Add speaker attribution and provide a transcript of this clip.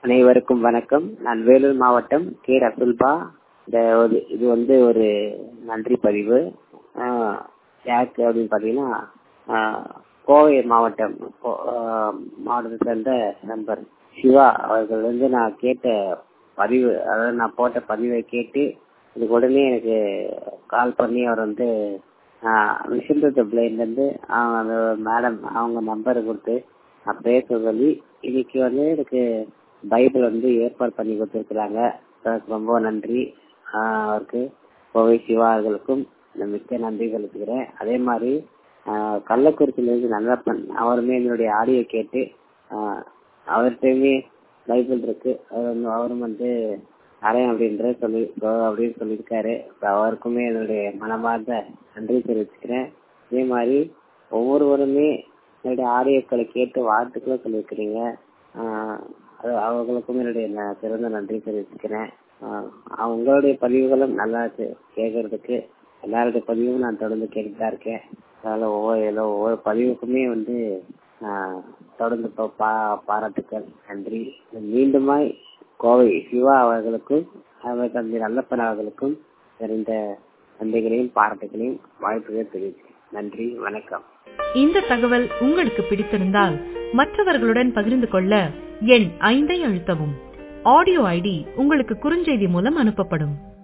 Speaker 1: அனைவருக்கும் வணக்கம் நான் வேலூர் மாவட்டம் கே ரசுல்பா இந்த ஒரு இது வந்து ஒரு நன்றி பதிவு ஆஹ் யாருக்கு அப்படின்னு பார்த்தீங்கன்னா ஆஹ் கோவை மாவட்டம் கோ- ஆஹ் மாவட்டத்தை சேர்ந்த நண்பர் சிவா அவர்கள் வந்து நான் கேட்ட பதிவு அதாவது நான் போட்ட பதிவை கேட்டு இதுக்கு உடனே எனக்கு கால் பண்ணி அவர் வந்து விஷயத்த பிளேன்லேருந்து அவங்க அந்த மேடம் அவங்க நம்பரை கொடுத்து நான் பேச சொல்லி இன்னைக்கு வந்து எனக்கு பைபிள் வந்து ஏற்பாடு பண்ணி கொடுத்துருக்குறாங்க அதுக்கு ரொம்ப நன்றி ஆஹ் அவருக்கு கோவை சிவா அவர்களுக்கும் நான் மிக்க நன்றி செலுத்துகிறேன் அதே மாதிரி ஆஹ் கள்ளக்குறிச்சியிலிருந்து நல்லப்பன் அவருமே என்னுடைய ஆடியோ கேட்டு ஆஹ் அவர்கிட்டயுமே பைபிள் இருக்கு அவர் வந்து அவரும் வந்து அரையன் அப்படின்ற சொல்லி அப்படின்னு சொல்லியிருக்காரு இப்ப அவருக்குமே என்னுடைய மனமார்ந்த நன்றி தெரிவிச்சுக்கிறேன் அதே மாதிரி ஒவ்வொருவருமே என்னுடைய ஆடியோக்களை கேட்டு வாழ்த்துக்களும் சொல்லியிருக்கிறீங்க ஆஹ் அது அவர்களுக்கும் என்னுடைய ந- சிறந்த நன்றி தெரிவிச்சுக்கிறேன் ஆஹ் உங்களுடைய பதிவுகளும் நல்லா இருக்கு கேட்கறதுக்கு எல்லாருடைய பதிவும் நான் தொடர்ந்து கேட்டுட்டு தான் இருக்கேன் அதனால ஒவ்வொரு எல்லா- ஒவ்வொரு பதிவுக்குமே வந்து ஆஹ் தொடர்ந்து பா- பா- பாராட்டுக்கள் நன்றி மீண்டுமாய் கோவை சிவா அவர்களுக்கும் அவர் தந்தை நல்லப்பன் அவர்களுக்கும் நிறைந்த நன்றிகளையும் பாராட்டுகளையும் வாழ்த்துக்களை தெரிவிக்கிறேன் நன்றி வணக்கம்
Speaker 2: இந்த தகவல் உங்களுக்கு பிடித்திருந்தால் மற்றவர்களுடன் பகிர்ந்து கொள்ள எண் ஐந்தை அழுத்தவும் ஆடியோ ஐடி உங்களுக்கு குறுஞ்செய்தி மூலம் அனுப்பப்படும்